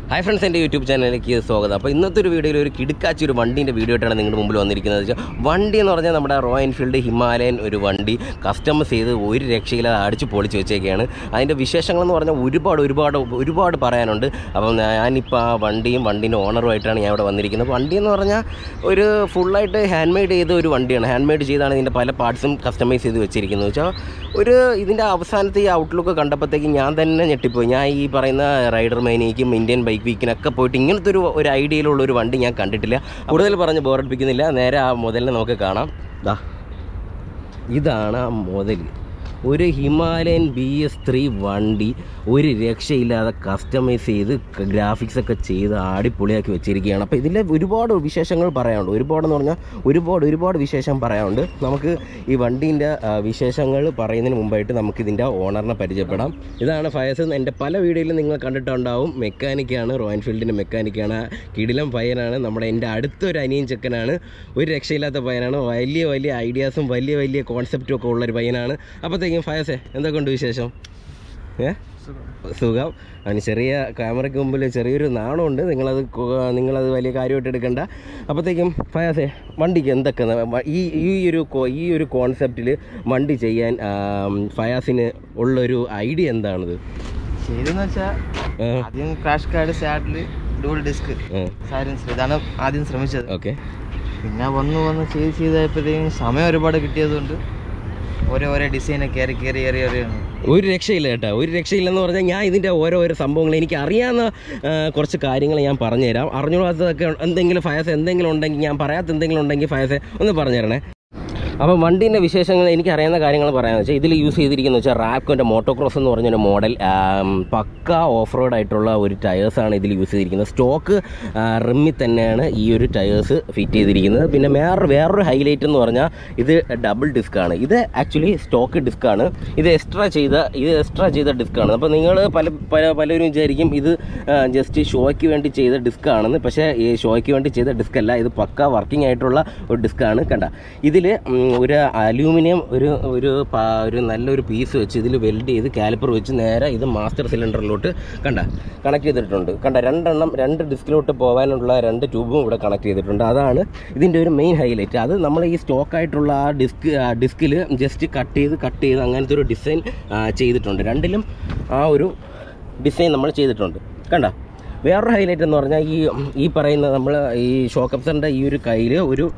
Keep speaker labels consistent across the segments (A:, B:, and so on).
A: Hi friends എൻ്റെ YouTube ചാനലിലേക്ക് സ്വാഗതം അപ്പോൾ ഇന്നത്തെ ഒരു വീഡിയോയിൽ ഒരു കിടുക്കാച്ചി ഒരു വണ്ടീൻ്റെ വീഡിയോ ആയിട്ടാണ് നിങ്ങളുടെ മുമ്പിൽ വന്നിരിക്കുന്നത് വെച്ചാൽ വണ്ടി എന്ന് പറഞ്ഞാൽ നമ്മുടെ റോയൽ എൻഫീൽഡ് ഹിമാലയൻ ഒരു വണ്ടി കസ്റ്റമൈസ് ചെയ്ത് ഒരു രക്ഷയില്ലാതെ അടിച്ച് പൊളിച്ച് വെച്ചേക്കാണ് അതിൻ്റെ വിശേഷങ്ങളെന്ന് പറഞ്ഞാൽ ഒരുപാട് ഒരുപാട് ഒരുപാട് പറയാനുണ്ട് അപ്പം ഞാനിപ്പോൾ ആ വണ്ടിയും വണ്ടീൻ്റെ ഓണറുമായിട്ടാണ് ഞാൻ ഇവിടെ വന്നിരിക്കുന്നത് വണ്ടി എന്ന് പറഞ്ഞാൽ ഒരു ഫുള്ളായിട്ട് ഹാൻഡ് മെയ്ഡ് ചെയ്ത ഒരു വണ്ടിയാണ് ഹാൻഡ് മെയ്ഡ് ചെയ്താണ് ഇതിൻ്റെ പല പാർട്സും കസ്റ്റമൈസ് ചെയ്ത് വെച്ചിരിക്കുന്നത് വെച്ചാൽ ഒരു ഇതിൻ്റെ അവസാനത്തെ ഈ ഔട്ട്ലുക്ക് കണ്ടപ്പോഴത്തേക്ക് ഞാൻ തന്നെ ഞെട്ടിപ്പോയി ഞാൻ ഈ പറയുന്ന റൈഡർ മൈനിക്കും ഇന്ത്യൻ ബൈക്ക് വീക്കിനൊക്കെ പോയിട്ട് ഇങ്ങനത്തെ ഒരു ഒരു ഐഡിയയിലുള്ള ഒരു വണ്ടി ഞാൻ കണ്ടിട്ടില്ല കൂടുതൽ പറഞ്ഞ് ബോറടിപ്പിക്കുന്നില്ല നേരെ ആ മുതലിനെ നമുക്ക് കാണാം ദാ ഇതാണ് ആ മുതൽ ഒരു ഹിമാലയൻ ബി എസ് ത്രീ വണ്ടി ഒരു രക്ഷയില്ലാതെ കസ്റ്റമൈസ് ചെയ്ത് ഗ്രാഫിക്സ് ഒക്കെ ചെയ്ത് ആടിപ്പൊളിയാക്കി വെച്ചിരിക്കുകയാണ് അപ്പോൾ ഇതിലെ ഒരുപാട് വിശേഷങ്ങൾ പറയാനുണ്ട് ഒരുപാടെന്ന് പറഞ്ഞാൽ ഒരുപാട് ഒരുപാട് വിശേഷം പറയാനുണ്ട് നമുക്ക് ഈ വണ്ടീൻ്റെ വിശേഷങ്ങൾ പറയുന്നതിന് മുമ്പായിട്ട് നമുക്ക് ഇതിൻ്റെ ഓണറിനെ പരിചയപ്പെടാം ഇതാണ് ഫയസ് എൻ്റെ പല വീഡിയോയിലും നിങ്ങൾ കണ്ടിട്ടുണ്ടാവും മെക്കാനിക്കാണ് റോയൽ ഫീൽഡിൻ്റെ മെക്കാനിക്കാണ് കിടിലം പയ്യനാണ് നമ്മുടെ എൻ്റെ അടുത്തൊരു അനിയൻ ചെക്കനാണ് ഒരു രക്ഷയില്ലാത്ത പയ്യനാണ് വലിയ വലിയ ഐഡിയാസും വലിയ വലിയ കോൺസെപ്റ്റും ഒക്കെ ഉള്ളൊരു പയ്യനാണ് അപ്പോഴത്തേക്കും ഫയസേ എന്തൊക്കെയുണ്ട് വിശേഷം ഏ സുഖം അതിന് ചെറിയ ക്യാമറയ്ക്ക് മുമ്പിൽ ചെറിയൊരു നാണമുണ്ട് നിങ്ങളത് കൊ- നിങ്ങളത് വലിയ കാര്യമായിട്ട് എടുക്കണ്ട അപ്പോഴത്തേക്കും ഫയാസേ വണ്ടിക്ക് എന്തൊക്കെ ന- വ- ഈ ഈ ഒരു കോ- ഈ ഒരു കോൺസെപ്റ്റിൽ വണ്ടി ചെയ്യാൻ ആം, ഫയാസിന് ഉള്ളൊരു ഐഡിയ എന്താണിത്
B: ചെയ്തെന്ന് വെച്ചാൽ
A: ആ,
B: ആദ്യം ക്രാഷ് കാർഡ് സാഡില് ഡൂൾ ഡിസ്ക്
A: ആ,
B: സൈലൻസർ ഇതാണ് ആദ്യം ശ്രമിച്ചത്
A: ഓക്കെ
B: പിന്നെ വന്ന് വന്ന് ചെയ്ത് ചെയ്തപ്പോഴത്തേക്കും സമയം ഒരുപാട് കിട്ടിയതുകൊണ്ട് ഓരോ ഓരോ ഡിസൈനെ കയറി കയറി കയറി കയറിയാണ്
A: ഒരു രക്ഷയില്ല കേട്ടോ ഒരു രക്ഷയില്ലെന്ന് പറഞ്ഞാൽ ഞാൻ ഇതിൻ്റെ ഓരോ ഓരോ സംഭവങ്ങൾ എനിക്ക് അറിയാവുന്ന ആ, കുറച്ച് കാര്യങ്ങൾ ഞാൻ പറഞ്ഞുതരാം അറിഞ്ഞുകൂടാത്തതൊക്കെ എന്തെങ്കിലും ഫയസ് എന്തെങ്കിലും ഉണ്ടെങ്കിൽ ഞാൻ പറയാത്ത എന്തെങ്കിലും ഉണ്ടെങ്കിൽ ഫയസ് ഒന്ന് പറഞ്ഞുതരണേ അപ്പം വണ്ടീൻ്റെ വിശേഷങ്ങൾ എനിക്ക് അറിയാവുന്ന കാര്യങ്ങൾ പറയാമെന്ന് വെച്ചാൽ ഇതിൽ യൂസ് ചെയ്തിരിക്കുന്നത് വെച്ചാൽ റാപ്കോൻ്റെ മോട്ടോക്രോസ് എന്ന് പറഞ്ഞൊരു മോഡൽ പക്ക ഓഫ് റോഡ് ആയിട്ടുള്ള ഒരു ടയേഴ്സാണ് ഇതിൽ യൂസ് ചെയ്തിരിക്കുന്നത് സ്റ്റോക്ക് റിമ്മിൽ തന്നെയാണ് ഈ ഒരു ടയേഴ്സ് ഫിറ്റ് ചെയ്തിരിക്കുന്നത് പിന്നെ വേറെ വേറൊരു ഹൈലൈറ്റ് എന്ന് പറഞ്ഞാൽ ഇത് ഡബിൾ ഡിസ്ക്കാണ് ഇത് ആക്ച്വലി സ്റ്റോക്ക് ഡിസ്ക്കാണ് ഇത് എക്സ്ട്രാ ചെയ്ത ഇത് എക്സ്ട്രാ ചെയ്ത ഡിസ്ക്കാണ് അപ്പോൾ നിങ്ങൾ പല പല പലരും വിചാരിക്കും ഇത് ജസ്റ്റ് ഷോയ്ക്ക് വേണ്ടി ചെയ്ത ഡിസ്ക് ആണെന്ന് പക്ഷേ ഈ ഷോയ്ക്ക് വേണ്ടി ചെയ്ത ഡിസ്ക് അല്ല ഇത് പക്ക വർക്കിംഗ് ആയിട്ടുള്ള ഒരു ഡിസ്ക്കാണ് കണ്ട ഇതിൽ ഒരു അലൂമിനിയം ഒരു ഒരു പാ- ഒരു നല്ലൊരു പീസ് വെച്ച് ഇതിൽ വെൽഡ് ചെയ്ത് കാലിപ്പർ വെച്ച് നേരെ ഇത് മാസ്റ്റർ സിലിണ്ടറിലോട്ട് കണ്ട കണക്ട് ചെയ്തിട്ടുണ്ട് കണ്ട രണ്ടെണ്ണം രണ്ട് ഡിസ്കിലോട്ട് പോകാനുള്ള രണ്ട് ട്യൂബും ഇവിടെ കണക്ട് ചെയ്തിട്ടുണ്ട് അതാണ് ഇതിൻ്റെ ഒരു മെയിൻ ഹൈലൈറ്റ് അത് നമ്മൾ ഈ സ്റ്റോക്ക് ആയിട്ടുള്ള ആ ഡിസ്ക് ഡിസ്കിൽ ജസ്റ്റ് കട്ട് ചെയ്ത് കട്ട് ചെയ്ത് അങ്ങനത്തെ ഒരു ഡിസൈൻ ചെയ്തിട്ടുണ്ട് രണ്ടിലും ആ ഒരു ഡിസൈൻ നമ്മൾ ചെയ്തിട്ടുണ്ട് കണ്ട വേറൊരു ഹൈലൈറ്റ് എന്ന് പറഞ്ഞാൽ ഈ ഈ പറയുന്ന നമ്മൾ ഈ ഷോക്ക് അപ്സറിൻ്റെ ഈ ഒരു കയ്യിൽ ഒരു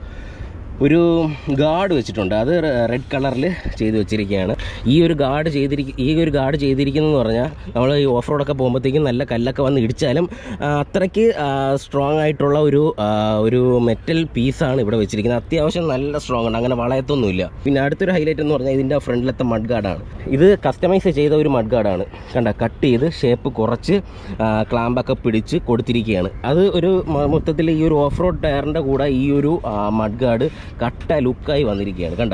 A: ഒരു ഗാർഡ് വെച്ചിട്ടുണ്ട് അത് റെഡ് കളറിൽ ചെയ്ത് വെച്ചിരിക്കുകയാണ് ഈ ഒരു ഗാർഡ് ചെയ്തിരിക്ക ഈ ഒരു ഗാർഡ് ചെയ്തിരിക്കുന്നതെന്ന് പറഞ്ഞാൽ നമ്മൾ ഈ ഓഫ് റോഡൊക്കെ പോകുമ്പോഴത്തേക്കും നല്ല കല്ലൊക്കെ വന്ന് ഇടിച്ചാലും ആ, അത്രയ്ക്ക് സ്ട്രോങ് ആയിട്ടുള്ള ഒരു ആ, ഒരു മെറ്റൽ പീസാണ് ഇവിടെ വെച്ചിരിക്കുന്നത് അത്യാവശ്യം നല്ല സ്ട്രോങ് ഉണ്ട് അങ്ങനെ വളയത്തൊന്നുമില്ല പിന്നെ അടുത്തൊരു ഹൈലൈറ്റ് എന്ന് പറഞ്ഞാൽ ഇതിൻ്റെ ഫ്രണ്ടിലത്തെ മഡ് ഗാർഡാണ് ഇത് കസ്റ്റമൈസ് ചെയ്ത ഒരു മഡ് ഗാർഡാണ് കണ്ട കട്ട് ചെയ്ത് ഷേപ്പ് കുറച്ച് ക്ലാമ്പൊക്കെ പിടിച്ച് കൊടുത്തിരിക്കുകയാണ് അത് ഒരു മ- മൊത്തത്തിൽ ഈ ഒരു ഓഫ് റോഡ് ടയറിൻ്റെ കൂടെ ഈ ഒരു മഡ് ഗാർഡ് കട്ട ലുക്കായി വന്നിരിക്കുകയാണ് കണ്ട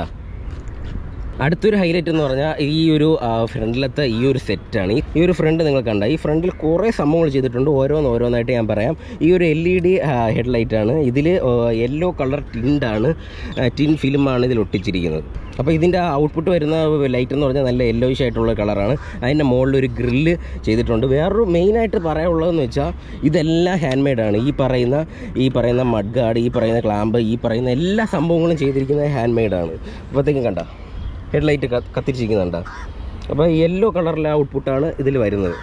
A: അടുത്തൊരു ഹൈലൈറ്റ് എന്ന് പറഞ്ഞാൽ ഈ ഒരു ആ, ഫ്രണ്ടിലത്തെ ഈ ഒരു സെറ്റാണ് ഈ- ഈ ഒരു ഫ്രണ്ട് നിങ്ങൾ കണ്ട ഈ ഫ്രണ്ടിൽ കുറേ സംഭവങ്ങൾ ചെയ്തിട്ടുണ്ട് ഓരോന്ന് ഓരോന്നായിട്ട് ഞാൻ പറയാം ഈ ഒരു എൽ ഇ ഡി ഹെഡ്ലൈറ്റ് ആണ് ഇതിൽ യെല്ലോ കളർ ടിൻഡാണ് ടിൻ ഫിലിമാണ് ഇതിൽ ഒട്ടിച്ചിരിക്കുന്നത് അപ്പോൾ ഇതിൻ്റെ ഔട്ട്പുട്ട് വരുന്ന ലൈറ്റ് എന്ന് പറഞ്ഞാൽ നല്ല യെല്ലോയിഷ് ആയിട്ടുള്ള കളറാണ് അതിൻ്റെ മുകളിൽ ഒരു ഗ്രില്ല് ചെയ്തിട്ടുണ്ട് വേറൊരു മെയിനായിട്ട് പറയാനുള്ളതെന്ന് വെച്ചാൽ ഇതെല്ലാം ഹാൻഡ് മെയ്ഡാണ് ഈ പറയുന്ന ഈ പറയുന്ന മഡ് ഗാർഡ് ഈ പറയുന്ന ക്ലാമ്പ് ഈ പറയുന്ന എല്ലാ സംഭവങ്ങളും ചെയ്തിരിക്കുന്നത് ഹാൻഡ് മെയ്ഡാണ് അപ്പോഴത്തേക്കും കണ്ട ഹെഡ്ലൈറ്റ് കത്തിരിച്ചിരിക്കുന്നുണ്ട് അപ്പോൾ യെല്ലോ കളറിലെ ഔട്ട്പുട്ടാണ് ഇതിൽ വരുന്നത്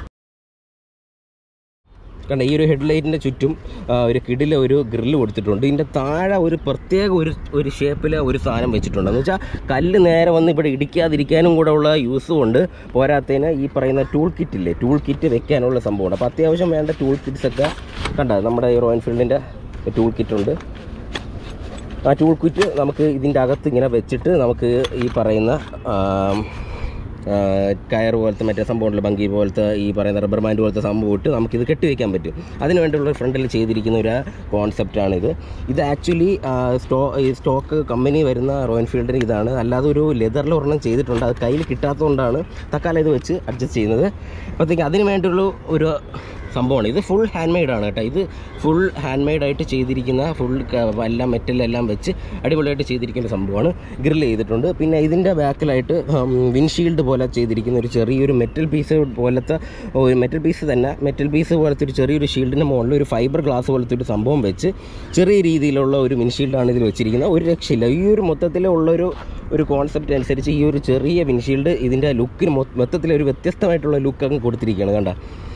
A: കണ്ട ഈ ഒരു ഹെഡ്ലൈറ്റിൻ്റെ ചുറ്റും ആ, ഒരു കിടില ഒരു ഗ്രില്ല് കൊടുത്തിട്ടുണ്ട് ഇതിൻ്റെ താഴെ ഒരു പ്രത്യേക ഒരു ഒരു ഷേപ്പിൽ ഒരു സാധനം വെച്ചിട്ടുണ്ട് എന്ന് വെച്ചാൽ കല്ല് നേരെ വന്ന് ഇവിടെ ഇടിക്കാതിരിക്കാനും കൂടെ ഉള്ള യൂസും ഉണ്ട് പോരാത്തതിന് ഈ പറയുന്ന ടൂൾ കിറ്റ് ഇല്ലേ ടൂൾ കിറ്റ് വെക്കാനുള്ള സംഭവമുണ്ട് അപ്പോൾ അത്യാവശ്യം വേണ്ട ടൂൾ കിറ്റ്സ് ഒക്കെ കണ്ട നമ്മുടെ ഈ റോയൽ ഫീൽഡിൻ്റെ ടൂൾ കിറ്റ് ഉണ്ട് ആ ടൂൾ കിറ്റ് നമുക്ക് ഇതിൻ്റെ അകത്ത് ഇങ്ങനെ വെച്ചിട്ട് നമുക്ക് ഈ പറയുന്ന ആം, ആ, കയർ പോലത്തെ മറ്റേ സംഭവമുണ്ടല്ലോ ബങ്കി പോലത്തെ ഈ പറയുന്ന റബ്ബർ ബാൻഡ് പോലത്തെ സംഭവം ഇട്ട് നമുക്കിത് കെട്ടി വയ്ക്കാൻ പറ്റും അതിന് വേണ്ടിയുള്ള ഫ്രണ്ടിൽ ചെയ്തിരിക്കുന്ന ഒരു കോൺസെപ്റ്റാണിത് ഇത് ആക്ച്വലി സ്റ്റോ ഈ സ്റ്റോക്ക് കമ്പനി വരുന്ന റോയൽ ഫീൽഡിന് ഇതാണ് അല്ലാതെ ഒരു ലെതറിൽ ഒരെണ്ണം ചെയ്തിട്ടുണ്ട് അത് കയ്യിൽ കിട്ടാത്തതുകൊണ്ടാണ് തക്കാലം ഇത് വെച്ച് അഡ്ജസ്റ്റ് ചെയ്യുന്നത് അപ്പോഴത്തേക്ക് അതിന് വേണ്ടിയുള്ള ഒരു സംഭവമാണ് ഇത് ഫുൾ ഹാൻഡ് മെയ്ഡാണ് കേട്ടോ ഇത് ഫുൾ ഹാൻഡ് മെയ്ഡായിട്ട് ചെയ്തിരിക്കുന്ന ഫുൾ എല്ലാം മെറ്റലെല്ലാം വെച്ച് അടിപൊളിയായിട്ട് ചെയ്തിരിക്കുന്ന സംഭവമാണ് ഗ്രിൽ ചെയ്തിട്ടുണ്ട് പിന്നെ ഇതിൻ്റെ ബാക്കിലായിട്ട് വിൻഷീൽഡ് പോലെ ചെയ്തിരിക്കുന്ന ഒരു ചെറിയൊരു മെറ്റൽ പീസ് പോലത്തെ ഒരു മെറ്റൽ പീസ് തന്നെ മെറ്റൽ പീസ് പോലത്തെ ഒരു ചെറിയൊരു ഷീൽഡിൻ്റെ മുകളിൽ ഒരു ഫൈബർ ഗ്ലാസ് പോലത്തെ ഒരു സംഭവം വെച്ച് ചെറിയ രീതിയിലുള്ള ഒരു വിൻഷീൽഡാണ് ഇതിൽ വെച്ചിരിക്കുന്നത് ഒരു രക്ഷയില്ല ഈ ഒരു മൊത്തത്തിലുള്ളൊരു ഒരു കോൺസെപ്റ്റ് അനുസരിച്ച് ഈ ഒരു ചെറിയ വിൻഷീൽഡ് ഇതിൻ്റെ ലുക്കിന് മൊത്തത്തിലൊരു വ്യത്യസ്തമായിട്ടുള്ള ലുക്ക് അങ്ങ് കൊടുത്തിരിക്കുകയാണ് കണ്ട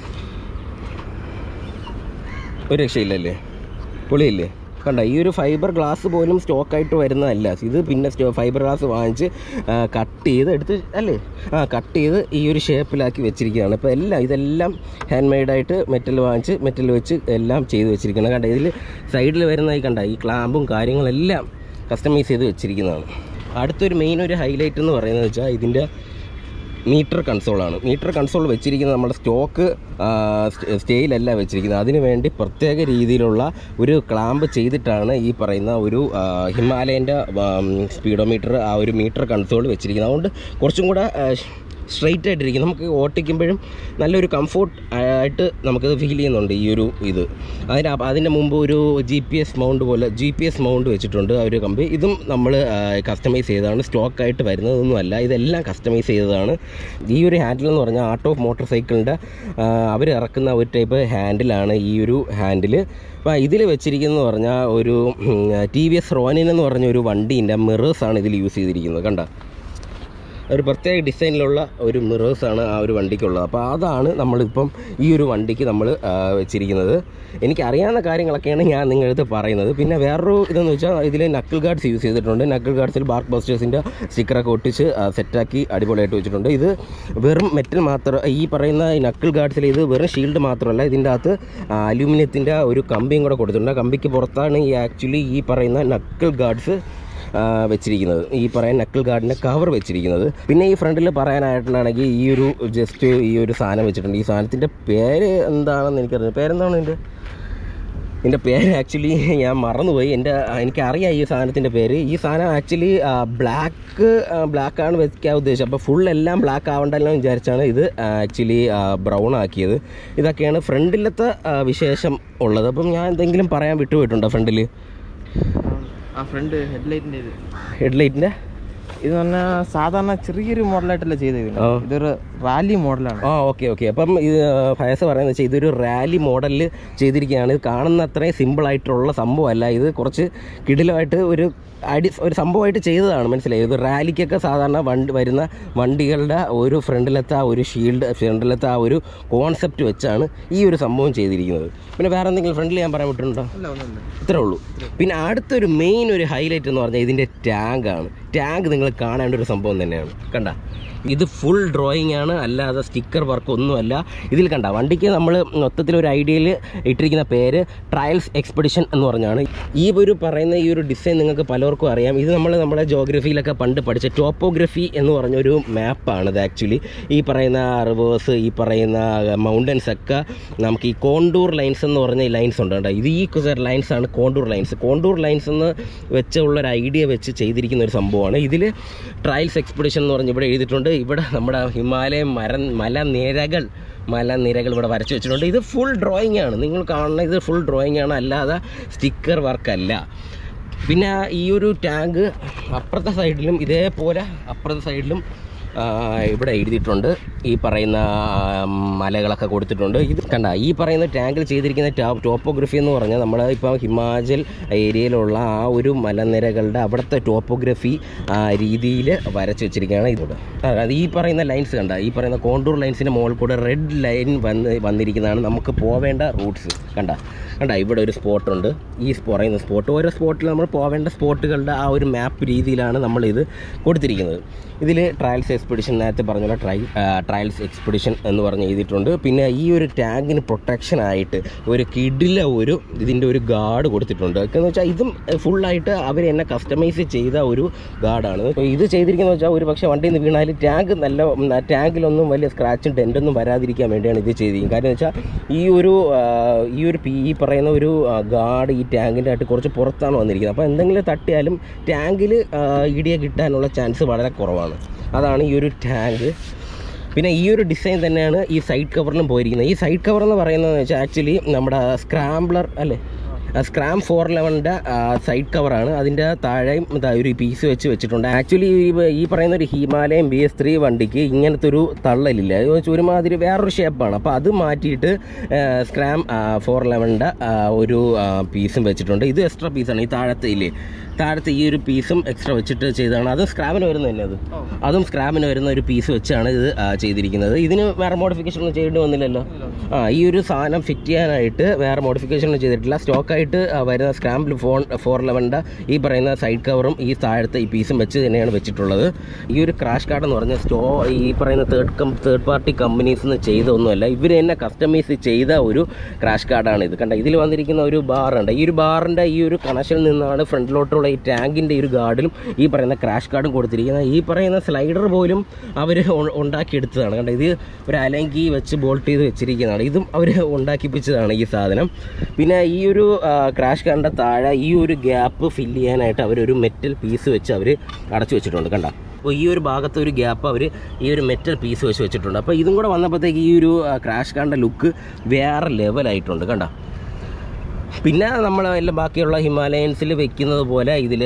A: ഒരു രക്ഷയില്ലല്ലേ പൊളിയില്ലേ കണ്ട ഈ ഒരു ഫൈബർ ഗ്ലാസ് പോലും സ്റ്റോക്കായിട്ട് വരുന്നതല്ല ഇത് പിന്നെ സ്റ്റോ ഫൈബർ ഗ്ലാസ് വാങ്ങിച്ച് കട്ട് ചെയ്ത് എടുത്ത് അല്ലേ ആ കട്ട് ചെയ്ത് ഈ ഒരു ഷേപ്പിലാക്കി വെച്ചിരിക്കുകയാണ് ഇപ്പോൾ എല്ലാം ഇതെല്ലാം ഹാൻഡ് മെയ്ഡായിട്ട് മെറ്റൽ വാങ്ങിച്ച് മെറ്റൽ വെച്ച് എല്ലാം ചെയ്ത് വെച്ചിരിക്കുകയാണ് കണ്ട ഇതിൽ സൈഡിൽ വരുന്നതായി കണ്ട ഈ ക്ലാമ്പും കാര്യങ്ങളെല്ലാം കസ്റ്റമൈസ് ചെയ്ത് വെച്ചിരിക്കുന്നതാണ് അടുത്തൊരു മെയിൻ ഒരു ഹൈലൈറ്റ് എന്ന് പറയുന്നത് വെച്ചാൽ ഇതിൻ്റെ മീറ്റർ കൺസോളാണ് മീറ്റർ കൺസോൾ വെച്ചിരിക്കുന്നത് നമ്മുടെ സ്റ്റോക്ക് സ്റ്റേയിലല്ല വെച്ചിരിക്കുന്നത് അതിന് വേണ്ടി പ്രത്യേക രീതിയിലുള്ള ഒരു ക്ലാമ്പ് ചെയ്തിട്ടാണ് ഈ പറയുന്ന ഒരു ഹിമാലയൻ്റെ സ്പീഡോമീറ്റർ ആ ഒരു മീറ്റർ കൺസോൾ വെച്ചിരിക്കുന്നത് അതുകൊണ്ട് കുറച്ചും കൂടെ സ്ട്രെയിറ്റ് ആയിട്ടിരിക്കും നമുക്ക് ഓട്ടിക്കുമ്പോഴും നല്ലൊരു കംഫോർട്ട് ആയിട്ട് നമുക്കത് ഫീൽ ചെയ്യുന്നുണ്ട് ഈ ഒരു ഇത് അതിന് അപ്പ- അതിൻ്റെ മുമ്പ് ഒരു ജി പി എസ് മൗണ്ട് പോലെ ജി പി എസ് മൗണ്ട് വെച്ചിട്ടുണ്ട് ആ ഒരു കമ്പി ഇതും നമ്മൾ കസ്റ്റമൈസ് ചെയ്തതാണ് സ്റ്റോക്കായിട്ട് വരുന്നതൊന്നുമല്ല ഇതെല്ലാം കസ്റ്റമൈസ് ചെയ്തതാണ് ഈ ഒരു ഹാൻഡിൽ എന്ന് പറഞ്ഞാൽ ആർട്ട് ഓഫ് മോട്ടോർ സൈക്കിളിൻ്റെ അവർ ഇറക്കുന്ന ഒരു ടൈപ്പ് ഹാൻഡിലാണ് ഈ ഒരു ഹാൻഡിൽ അപ്പോൾ ഇതിൽ വെച്ചിരിക്കുന്നത് പറഞ്ഞാൽ ഒരു ടി വി എസ് റോനിൻ എന്ന് പറഞ്ഞ ഒരു വണ്ടീൻ്റെ മിറേഴ്സാണ് ഇതിൽ യൂസ് ചെയ്തിരിക്കുന്നത് കണ്ട ഒരു പ്രത്യേക ഡിസൈനിലുള്ള ഒരു മിറേഴ്സാണ് ആ ഒരു വണ്ടിക്കുള്ളത് അപ്പോൾ അതാണ് നമ്മളിപ്പം ഈ ഒരു വണ്ടിക്ക് നമ്മൾ വെച്ചിരിക്കുന്നത് എനിക്കറിയാവുന്ന കാര്യങ്ങളൊക്കെയാണ് ഞാൻ നിങ്ങളടുത്ത് പറയുന്നത് പിന്നെ വേറൊരു ഇതെന്ന് വെച്ചാൽ ഇതിൽ നക്കിൾ ഗാർഡ്സ് യൂസ് ചെയ്തിട്ടുണ്ട് നക്കിൾ ഗാർഡ്സിൽ ബാർക്ക് ബസ്റ്റേഴ്സിൻ്റെ സ്റ്റിക്കറൊക്കെ ഒട്ടിച്ച് ആ, സെറ്റാക്കി അടിപൊളിയായിട്ട് വെച്ചിട്ടുണ്ട് ഇത് വെറും മെറ്റൽ മാത്രം ഈ പറയുന്ന ഈ നക്കിൾ ഗാർഡ്സിൽ ഇത് വെറും ഷീൽഡ് മാത്രമല്ല ഇതിൻ്റെ അകത്ത് അലൂമിനിയത്തിൻ്റെ ഒരു കമ്പിയും കൂടെ കൊടുത്തിട്ടുണ്ട് ആ കമ്പിക്ക് പുറത്താണ് ഈ ആക്ച്വലി ഈ പറയുന്ന നക്കിൾ ഗാർഡ്സ് ആ, വെച്ചിരിക്കുന്നത് ഈ പറയുന്ന നക്കിൾ ഗാർഡിൻ്റെ കവർ വെച്ചിരിക്കുന്നത് പിന്നെ ഈ ഫ്രണ്ടിൽ പറയാനായിട്ടാണെങ്കിൽ ഈ ഒരു ജസ്റ്റ് ഈ ഒരു സാധനം വെച്ചിട്ടുണ്ട് ഈ സാധനത്തിൻ്റെ പേര് എന്താണെന്ന് എനിക്കറിയാം പേരെന്താണ് ഇതിൻ്റെ ഇതിൻ്റെ പേര് ആക്ച്വലി ഞാൻ മറന്നുപോയി എൻ്റെ എനിക്കറിയാം ഈ സാധനത്തിൻ്റെ പേര് ഈ സാധനം ആക്ച്വലി ബ്ലാക്ക് ബ്ലാക്കാണ് വെക്കാൻ ഉദ്ദേശിച്ചത് അപ്പോൾ ഫുൾ എല്ലാം ബ്ലാക്ക് ആവണ്ടല്ലോ എന്ന് വിചാരിച്ചാണ് ഇത് ആക്ച്വലി ബ്രൗൺ ആക്കിയത് ഇതൊക്കെയാണ് ഫ്രണ്ടിലത്തെ ആ, വിശേഷം ഉള്ളത് അപ്പം ഞാൻ എന്തെങ്കിലും പറയാൻ വിട്ടുപോയിട്ടുണ്ടോ ഫ്രണ്ടിൽ
B: ആ ഫ്രണ്ട് ഹെഡ്ലൈറ്റിൻ്റെ ഇത്
A: ഹെഡ്ലൈറ്റിൻ്റെ
B: ഇത് പറഞ്ഞാൽ സാധാരണ ചെറിയൊരു മോഡലായിട്ടല്ല ചെയ്തേക്കുന്നത്
A: ആ.
B: ഇതൊരു റാലി മോഡലാണ്
A: ആ ഓക്കെ ഓക്കെ അപ്പം ഇത് ഫയസ് പറയുന്നത് വെച്ചാൽ ഇതൊരു റാലി മോഡലിൽ ചെയ്തിരിക്കുകയാണ് ഇത് കാണുന്ന അത്രയും സിമ്പിളായിട്ടുള്ള സംഭവമല്ല ഇത് കുറച്ച് കിടിലമായിട്ട് ഒരു അടി ഒരു സംഭവമായിട്ട് ചെയ്തതാണ് മനസ്സിലായി ഇത് റാലിക്കൊക്കെ സാധാരണ വണ്ടി വരുന്ന വണ്ടികളുടെ ഒരു ഫ്രണ്ടിലത്തെ ആ ഒരു ഷീൽഡ് ഫ്രണ്ടിലത്തെ ആ ഒരു കോൺസെപ്റ്റ് വെച്ചാണ് ഈ ഒരു സംഭവം ചെയ്തിരിക്കുന്നത് പിന്നെ വേറെ എന്തെങ്കിലും ഫ്രണ്ടിൽ ഞാൻ പറയാൻ വിട്ടിട്ടുണ്ടോ
B: അല്ല ഒന്നുമില്ല
A: ഇത്രേ ഉള്ളൂ പിന്നെ അടുത്തൊരു മെയിൻ ഒരു ഹൈലൈറ്റ് എന്ന് പറഞ്ഞാൽ ഇതിൻ്റെ ടാങ്കാണ് ടാങ്ക് നിങ്ങൾ കാണേണ്ട ഒരു സംഭവം തന്നെയാണ് കണ്ട ഇത് ഫുൾ ഡ്രോയിങ് ആണ് അല്ലാതെ സ്റ്റിക്കർ വർക്ക് ഒന്നുമല്ല ഇതിൽ കണ്ട വണ്ടിക്ക് നമ്മൾ മൊത്തത്തിൽ ഒരു ഐഡിയയിൽ ഇട്ടിരിക്കുന്ന പേര് ട്രയൽസ് എക്സ്പെഡിഷൻ എന്ന് പറഞ്ഞാണ് ഈ ഒരു പറയുന്ന ഈ ഒരു ഡിസൈൻ നിങ്ങൾക്ക് പലർക്കും അറിയാം ഇത് നമ്മൾ നമ്മുടെ ജോഗ്രഫിയിലൊക്കെ പണ്ട് പഠിച്ച ടോപ്പോഗ്രഫി എന്ന് പറഞ്ഞൊരു മാപ്പാണ് ഇത് ആക്ച്വലി ഈ പറയുന്ന റിവേഴ്സ് ഈ പറയുന്ന മൗണ്ടൻസ് ഒക്കെ നമുക്ക് ഈ കോണ്ടൂർ ലൈൻസ് എന്ന് പറഞ്ഞ ഈ ലൈൻസ് ഉണ്ട് കേട്ടോ ഇത് ഈ ലൈൻസ് ആണ് കോണ്ടൂർ ലൈൻസ് കോണ്ടൂർ ലൈൻസ് എന്ന് വെച്ചുള്ള ഒരു ഐഡിയ വെച്ച് ചെയ്തിരിക്കുന്ന ഒരു സംഭവമാണ് ഇതിൽ ട്രയൽസ് എക്സ്പെഡിഷൻ എന്ന് പറഞ്ഞ് ഇവിടെ എഴുതിയിട്ടുണ്ട് ഇവിടെ നമ്മുടെ ഹിമാലയം മര മലനിരകൾ മലനിരകൾ ഇവിടെ വരച്ച് വെച്ചിട്ടുണ്ട് ഇത് ഫുൾ ഡ്രോയിങ് ആണ് നിങ്ങൾ കാണുന്ന ഇത് ഫുൾ ഡ്രോയിങ് ആണ് അല്ലാതെ സ്റ്റിക്കർ വർക്കല്ല പിന്നെ ഈ ഒരു ടാങ്ക് അപ്പുറത്തെ സൈഡിലും ഇതേപോലെ അപ്പുറത്തെ സൈഡിലും ആ, ഇവിടെ എഴുതിയിട്ടുണ്ട് ഈ പറയുന്ന ആ, മലകളൊക്കെ കൊടുത്തിട്ടുണ്ട് ഇത് കണ്ട ഈ പറയുന്ന ടാങ്കിൽ ചെയ്തിരിക്കുന്ന ടോ- ടോപ്പോഗ്രഫി എന്ന് പറഞ്ഞാൽ നമ്മൾ ഇപ്പോൾ ഹിമാചൽ ഏരിയയിലുള്ള ആ ഒരു മലനിരകളുടെ അവിടുത്തെ ടോപ്പോഗ്രഫി രീതിയിൽ വരച്ച് വെച്ചിരിക്കുകയാണ് ഇതിവിടെ അത് ഈ പറയുന്ന ലൈൻസ് കണ്ട ഈ പറയുന്ന കോണ്ടൂർ ലൈൻസിൻ്റെ മുകളിൽ കൂടെ റെഡ് ലൈൻ വന്ന് വന്നിരിക്കുന്നതാണ് നമുക്ക് പോവേണ്ട റൂട്ട്സ് കണ്ട കണ്ട ഇവിടെ ഒരു സ്പോട്ടുണ്ട് ഈ സ് പറയുന്ന സ്പോട്ട് ഓരോ സ്പോട്ടിൽ നമ്മൾ പോവേണ്ട സ്പോട്ടുകളുടെ ആ ഒരു മാപ്പ് രീതിയിലാണ് നമ്മളിത് കൊടുത്തിരിക്കുന്നത് ഇതിൽ ട്രയൽസ് എക്സ്പെഡിഷൻ നേരത്തെ പറഞ്ഞ പോലെ ട്രൈ ട്രയൽസ് എക്സ്പെഡിഷൻ എന്ന് പറഞ്ഞ് എഴുതിയിട്ടുണ്ട് പിന്നെ ഈ ഒരു ടാങ്കിന് പ്രൊട്ടക്ഷൻ ആയിട്ട് ഒരു കിടില ഒരു ഇതിൻ്റെ ഒരു ഗാർഡ് കൊടുത്തിട്ടുണ്ട് എന്ന് വെച്ചാൽ ഇതും ഫുള്ളായിട്ട് അവർ എന്നെ കസ്റ്റമൈസ് ചെയ്ത ഒരു ഗാർഡാണ് ഇത് ചെയ്തിരിക്കുന്നത് വെച്ചാൽ ഒരു പക്ഷേ വണ്ടിയിൽ നിന്ന് വീണാൽ ടാങ്ക് നല്ല ഉം, ആ ടാങ്കിലൊന്നും വലിയ സ്ക്രാച്ചും ഡെൻറ്റൊന്നും വരാതിരിക്കാൻ വേണ്ടിയാണ് ഇത് ചെയ്തിരിക്കുന്നത് കാര്യം എന്ന് വെച്ചാൽ ഈ ഒരു ആ, ഈ ഒരു പി ഈ പറയുന്ന ഒരു ഗാർഡ് ഈ ടാങ്കിൻ്റെ ആയിട്ട് കുറച്ച് പുറത്താണ് വന്നിരിക്കുന്നത് അപ്പോൾ എന്തെങ്കിലും തട്ടിയാലും ടാങ്കിൽ ഇടിയെ കിട്ടാനുള്ള ചാൻസ് വളരെ കുറവാണ് അതാണ് ഈ ഒരു ടാങ്ക് പിന്നെ ഈ ഒരു ഡിസൈൻ തന്നെയാണ് ഈ സൈഡ് കവറിലും പോയിരിക്കുന്നത് ഈ സൈഡ് കവർ എന്ന് പറയുന്നത് വെച്ചാൽ ആക്ച്വലി നമ്മുടെ സ്ക്രാംബ്ലർ അല്ലേ സ്ക്രാം ഫോർ ലെവലിൻ്റെ സൈഡ് കവറാണ് അതിൻ്റെ താഴെയും ഇതാ ഒരു പീസ് വെച്ച് വെച്ചിട്ടുണ്ട് ആക്ച്വലി ഈ പറയുന്ന ഒരു ഹിമാലയൻ ബി എസ് ത്രീ വണ്ടിക്ക് ഇങ്ങനത്തെ ഒരു തള്ളലില്ല അത് വെച്ച് ഒരുമാതിരി വേറൊരു ഷേപ്പാണ് അപ്പോൾ അത് മാറ്റിയിട്ട് സ്ക്രാം ഫോർ ലെവലിൻ്റെ ഒരു പീസും വെച്ചിട്ടുണ്ട് ഇത് എക്സ്ട്രാ പീസാണ് ഈ താഴത്തെ ഇല്ലേ താഴത്തെ ഈ ഒരു പീസും എക്സ്ട്രാ വെച്ചിട്ട് ചെയ്തതാണ് അത് സ്ക്രാമിന് വരുന്നത് തന്നെ അത് അതും സ്ക്രാമിന് വരുന്ന ഒരു പീസ് വെച്ചാണ് ഇത് ആ, ചെയ്തിരിക്കുന്നത് ഇതിന് വേറെ മോഡിഫിക്കേഷൻ ഒന്നും ചെയ്യേണ്ടി വന്നില്ലല്ലോ ആ ഈ ഒരു സാധനം ഫിറ്റ് ചെയ്യാനായിട്ട് വേറെ മോഡിഫിക്കേഷൻ ഒന്നും ചെയ്തിട്ടില്ല സ്റ്റോക്കായിട്ട് വരുന്ന സ്ക്രാമ്പിൾ ഫോൺ ഫോർ ലെവൻ്റെ ഈ പറയുന്ന സൈഡ് കവറും ഈ താഴത്തെ ഈ പീസും വെച്ച് തന്നെയാണ് വെച്ചിട്ടുള്ളത് ഈ ഒരു ക്രാഷ് കാർഡ് എന്ന് പറഞ്ഞാൽ സ്റ്റോ ഈ പറയുന്ന third cum third party companies നിന്ന് ചെയ്തൊന്നുമല്ല ഇവർ തന്നെ കസ്റ്റമൈസ് ചെയ്ത ഒരു ക്രാഷ് കാർഡാണ് ഇത് കണ്ട ഇതിൽ വന്നിരിക്കുന്ന ഒരു ബാറുണ്ട് ഈ ഒരു ബാറിൻ്റെ ഈ ഒരു കണക്ഷനിൽ നിന്നാണ് ഫ്രണ്ടിലോട്ടുള്ള ഈ ടാങ്കിൻ്റെ ഈ ഒരു ഗാർഡിലും ഈ പറയുന്ന ക്രാഷ് കാർഡും കൊടുത്തിരിക്കുന്നത് ഈ പറയുന്ന സ്ലൈഡർ പോലും അവർ ഉണ്ടാക്കിയെടുത്തതാണ് കണ്ട ഇത് ഒരു അലങ്കി വെച്ച് ബോൾട്ട് ചെയ്ത് വെച്ചിരിക്കുന്നതാണ് ഇതും അവർ ഉണ്ടാക്കിപ്പിച്ചതാണ് ഈ സാധനം പിന്നെ ഈ ഒരു ക്രാഷ് കാറിൻ്റെ താഴെ ഈ ഒരു ഗ്യാപ്പ് ഫില്ല് ചെയ്യാനായിട്ട് അവരൊരു മെറ്റൽ പീസ് വെച്ച് അവർ അടച്ചു വെച്ചിട്ടുണ്ട് കണ്ട അപ്പോൾ ഈ ഒരു ഭാഗത്ത് ഒരു ഗ്യാപ്പ് അവർ ഈ ഒരു മെറ്റൽ പീസ് വെച്ച് വെച്ചിട്ടുണ്ട് അപ്പോൾ ഇതും കൂടെ വന്നപ്പോഴത്തേക്ക് ഈ ഒരു ക്രാഷ് കാറിൻ്റെ ലുക്ക് വേറെ ലെവലായിട്ടുണ്ട് കണ്ട പിന്നെ നമ്മൾ എല്ലാം ബാക്കിയുള്ള ഹിമാലയൻസിൽ വെക്കുന്നത് പോലെ ഇതിൽ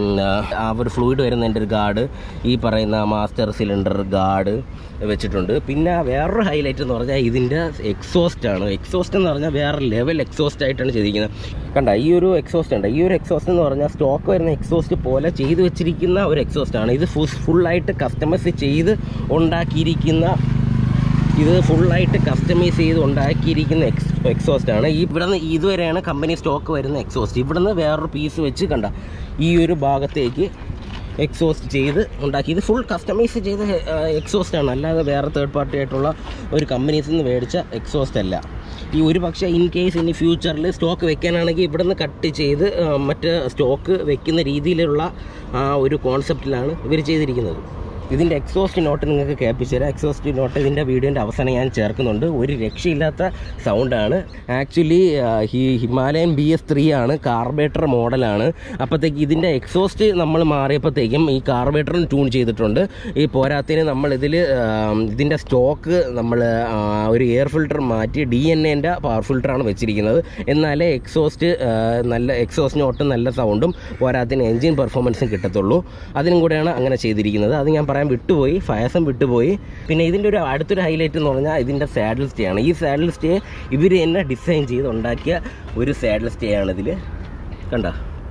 A: ആ ഒരു ഫ്ലൂയിഡ് വരുന്നതിൻ്റെ ഒരു ഗാർഡ് ഈ പറയുന്ന മാസ്റ്റർ സിലിണ്ടർ ഗാർഡ് വെച്ചിട്ടുണ്ട് പിന്നെ വേറൊരു ഹൈലൈറ്റ് എന്ന് പറഞ്ഞാൽ ഇതിൻ്റെ എക്സോസ്റ്റ് ആണ് എക്സോസ്റ്റ് എന്ന് പറഞ്ഞാൽ വേറെ ലെവൽ എക്സോസ്റ്റ് ആയിട്ടാണ് ചെയ്തിരിക്കുന്നത് കണ്ട ഈ ഒരു എക്സോസ്റ്റ് ഉണ്ട് ഈ ഒരു എക്സോസ്റ്റ് എന്ന് പറഞ്ഞാൽ സ്റ്റോക്ക് വരുന്ന എക്സോസ്റ്റ് പോലെ ചെയ്തു വെച്ചിരിക്കുന്ന ഒരു എക്സോസ്റ്റ് ആണ് ഇത് ഫുൾ ഫുള്ളായിട്ട് കസ്റ്റമൈസ് ചെയ്ത് ഉണ്ടാക്കിയിരിക്കുന്ന ഇത് ഫുള്ളായിട്ട് കസ്റ്റമൈസ് ചെയ്ത് ഉണ്ടാക്കിയിരിക്കുന്ന എക്സ് എക്സോസ്റ്റ് ആണ് ഈ ഇവിടെ നിന്ന് ഇതുവരെയാണ് കമ്പനി സ്റ്റോക്ക് വരുന്ന എക്സോസ്റ്റ് ഇവിടെ നിന്ന് വേറൊരു പീസ് വെച്ച് കണ്ട ഈ ഒരു ഭാഗത്തേക്ക് എക്സോസ്റ്റ് ചെയ്ത് ഉണ്ടാക്കി ഇത് ഫുൾ കസ്റ്റമൈസ് ചെയ്ത എക്സോസ്റ്റ് ആണ് അല്ലാതെ വേറെ തേർഡ് പാർട്ടി ആയിട്ടുള്ള ഒരു കമ്പനീസിൽ നിന്ന് മേടിച്ച എക്സോസ്റ്റ് അല്ല ഈ ഒരു പക്ഷേ ഇൻ കേസ് ഇനി ഫ്യൂച്ചറിൽ സ്റ്റോക്ക് വെക്കാനാണെങ്കിൽ ഇവിടെ നിന്ന് കട്ട് ചെയ്ത് ആ, മറ്റ് സ്റ്റോക്ക് വെക്കുന്ന രീതിയിലുള്ള ആ ഒരു കോൺസെപ്റ്റിലാണ് ഇവർ ചെയ്തിരിക്കുന്നത് ഇതിൻ്റെ എക്സോസ്റ്റ് നോട്ട് നിങ്ങൾക്ക് കേൾപ്പിച്ചു തരാം എക്സോസ്റ്റ് നോട്ട് ഇതിൻ്റെ വീഡിയോൻ്റെ അവസാനം ഞാൻ ചേർക്കുന്നുണ്ട് ഒരു രക്ഷയില്ലാത്ത സൗണ്ടാണ് ആക്ച്വലി ഈ ഹിമാലയൻ ബി എസ് ത്രീ ആണ് കാർബേറ്റർ മോഡലാണ് അപ്പോഴത്തേക്ക് ഇതിൻ്റെ എക്സോസ്റ്റ് നമ്മൾ മാറിയപ്പോഴത്തേക്കും ഈ കാർബേറ്ററിന് ട്യൂൺ ചെയ്തിട്ടുണ്ട് ഈ പോരാത്തതിന് നമ്മൾ ഇതിൽ ഇതിൻ്റെ സ്റ്റോക്ക് നമ്മൾ ഒരു എയർ ഫിൽട്ടർ മാറ്റി ഡി എൻ എൻ്റെ പവർ ഫിൽട്ടറാണ് വെച്ചിരിക്കുന്നത് എന്നാലേ എക്സോസ്റ്റ് നല്ല എക്സോസ്റ്റ് നോട്ട് നല്ല സൗണ്ടും പോരാത്തിന് എൻജിൻ പെർഫോമൻസും കിട്ടത്തുള്ളൂ അതിനും കൂടെയാണ് അങ്ങനെ ചെയ്തിരിക്കുന്നത് അത് ഞാൻ പറയാൻ വിട്ടുപോയി ഫയസം വിട്ടുപോയി പിന്നെ ഇതിൻ്റെ ഒരു അടുത്തൊരു ഹൈലൈറ്റ് എന്ന് പറഞ്ഞാൽ ഇതിൻ്റെ സാഡിൽ സ്റ്റേ ആണ് ഈ സാഡിൽ സ്റ്റേ ഇവർ തന്നെ ഡിസൈൻ ചെയ്ത് ഉണ്ടാക്കിയ ഒരു സാഡിൽ സ്റ്റേ ആണ് ഇതിൽ കണ്ട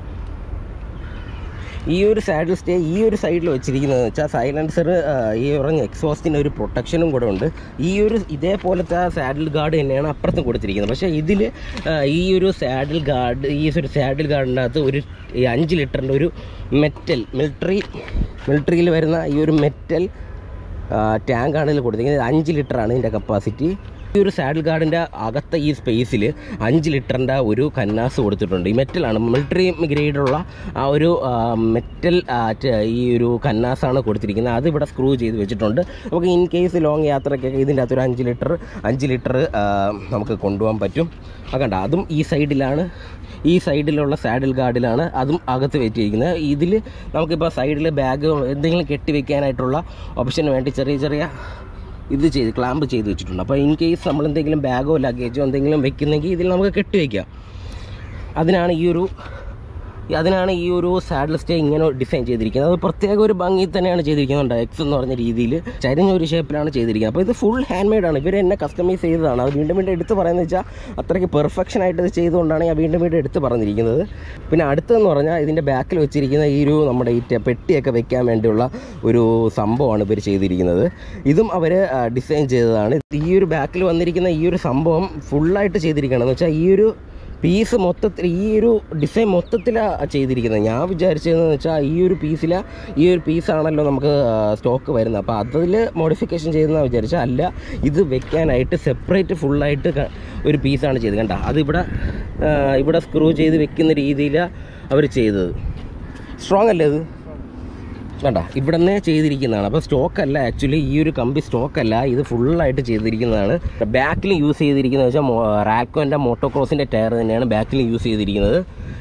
A: ഈ ഒരു സാഡിൽ സ്റ്റേ ഈ ഒരു സൈഡിൽ വെച്ചിരിക്കുന്നത് വെച്ചാൽ സൈലൻസർ ഈ പറഞ്ഞ എക്സോസ്റ്റിന് ഒരു പ്രൊട്ടക്ഷനും കൂടെ ഉണ്ട് ഈ ഒരു ഇതേപോലത്തെ സാഡിൽ ഗാർഡ് തന്നെയാണ് അപ്പുറത്തും കൊടുത്തിരിക്കുന്നത് പക്ഷേ ഇതിൽ ഈ ഒരു സാഡിൽ ഗാർഡ് ഈ ഒരു സാഡിൽ ഗാർഡിൻ്റെ അകത്ത് ഒരു ഈ അഞ്ച് ലിറ്ററിൻ്റെ ഒരു മെറ്റൽ മിലിറ്ററി മിലിറ്ററിയിൽ വരുന്ന ഈ ഒരു മെറ്റൽ ടാങ്കാണ് ഇതിൽ കൊടുത്തിരിക്കുന്നത് ഇത് അഞ്ച് ലിറ്ററാണ് ഇതിൻ്റെ കപ്പാസിറ്റി ഈ ഒരു സാഡിൽ ഗാർഡിൻ്റെ അകത്തെ ഈ സ്പേസിൽ അഞ്ച് ലിറ്ററിൻ്റെ ഒരു കന്നാസ് കൊടുത്തിട്ടുണ്ട് ഈ മെറ്റലാണ് മിലിറ്ററി ഗ്രേഡുള്ള ആ ഒരു മെറ്റൽ ഈ ഒരു കന്നാസാണ് കൊടുത്തിരിക്കുന്നത് അത് ഇവിടെ സ്ക്രൂ ചെയ്ത് വെച്ചിട്ടുണ്ട് നമുക്ക് ഇൻ കേസ് ലോങ് യാത്രയ്ക്കൊക്കെ ഇതിൻ്റെ അകത്തൊരു അഞ്ച് ലിറ്റർ അഞ്ച് ലിറ്റർ നമുക്ക് കൊണ്ടുപോകാൻ പറ്റും ആ കണ്ട അതും ഈ സൈഡിലാണ് ഈ സൈഡിലുള്ള സാഡിൽ ഗാർഡിലാണ് അതും അകത്ത് വെച്ചിരിക്കുന്നത് ഇതിൽ നമുക്കിപ്പോൾ സൈഡിൽ ബാഗ് എന്തെങ്കിലും കെട്ടി വെക്കാനായിട്ടുള്ള ഓപ്ഷന് വേണ്ടി ചെറിയ ചെറിയ ഇത് ചെയ്ത് ക്ലാമ്പ് ചെയ്ത് വെച്ചിട്ടുണ്ട് അപ്പോൾ ഇൻ കേസ് നമ്മൾ എന്തെങ്കിലും ബാഗോ ലഗേജോ എന്തെങ്കിലും വെക്കുന്നെങ്കിൽ ഇതിൽ നമുക്ക് കെട്ടി വയ്ക്കാം അതിനാണ് ഈ ഒരു അതിനാണ് ഈ ഒരു സാഡിൽ സ്റ്റേ ഇങ്ങനെ ഡിസൈൻ ചെയ്തിരിക്കുന്നത് അത് പ്രത്യേക ഒരു ഭംഗി തന്നെയാണ് ചെയ്തിരിക്കുന്നുണ്ട് എക്സ് എന്ന് പറഞ്ഞ രീതിയിൽ ചരിഞ്ഞ ഒരു ഷേപ്പിലാണ് ചെയ്തിരിക്കുന്നത് അപ്പോൾ ഇത് ഫുൾ ഹാൻഡ് മെയ്ഡാണ് ഇവർ എന്നെ കസ്റ്റമൈസ് ചെയ്തതാണ് അത് വീണ്ടും വീണ്ടും എടുത്ത് പറയുന്നത് വെച്ചാൽ അത്രയ്ക്ക് പെർഫെക്ഷൻ ആയിട്ട് ഇത് ചെയ്തുകൊണ്ടാണ് ഞാൻ വീണ്ടും വീണ്ടും എടുത്ത് പറഞ്ഞിരിക്കുന്നത് പിന്നെ അടുത്തതെന്ന് പറഞ്ഞാൽ ഇതിൻ്റെ ബാക്കിൽ വെച്ചിരിക്കുന്ന ഈ ഒരു നമ്മുടെ ഈ ടെ- പെട്ടിയൊക്കെ വെക്കാൻ വേണ്ടിയുള്ള ഒരു സംഭവമാണ് ഇവർ ചെയ്തിരിക്കുന്നത് ഇതും അവർ ഡിസൈൻ ചെയ്തതാണ് ഈ ഒരു ബാക്കിൽ വന്നിരിക്കുന്ന ഈ ഒരു സംഭവം ഫുള്ളായിട്ട് ചെയ്തിരിക്കുകയാണ് എന്ന് വെച്ചാൽ ഈ ഒരു പീസ് മൊത്തത്തിൽ ഈ ഒരു ഡിസൈൻ മൊത്തത്തിലാണ് ചെയ്തിരിക്കുന്നത് ഞാൻ വിചാരിച്ചതെന്ന് വെച്ചാൽ ഈ ഒരു പീസില ഈ ഒരു പീസാണല്ലോ നമുക്ക് സ്റ്റോക്ക് വരുന്നത് അപ്പോൾ അതിൽ മോഡിഫിക്കേഷൻ ചെയ്തെന്നാണ് വിചാരിച്ചാൽ അല്ല ഇത് വെക്കാനായിട്ട് സെപ്പറേറ്റ് ഫുള്ളായിട്ട് ഒരു പീസാണ് ചെയ്തത് കണ്ട അതിവിടെ ആ, ഇവിടെ സ്ക്രൂ ചെയ്ത് വെക്കുന്ന രീതിയിലാണ് അവർ ചെയ്തത് സ്ട്രോങ് അല്ലേ ഇത് കണ്ട ഇവിടെ നിന്ന് ചെയ്തിരിക്കുന്നതാണ് അപ്പോൾ സ്റ്റോക്ക് അല്ല ആക്ച്വലി ഈ ഒരു കമ്പി സ്റ്റോക്ക് അല്ല ഇത് ഫുള്ളായിട്ട് ചെയ്തിരിക്കുന്നതാണ് ബാക്കിൽ യൂസ് ചെയ്തിരിക്കുന്നത് വെച്ചാൽ റാക്കോൻ്റെ മോട്ടോക്രോസിൻ്റെ ടയർ തന്നെയാണ് ബാക്കിൽ യൂസ് ചെയ്തിരിക്കുന്നത്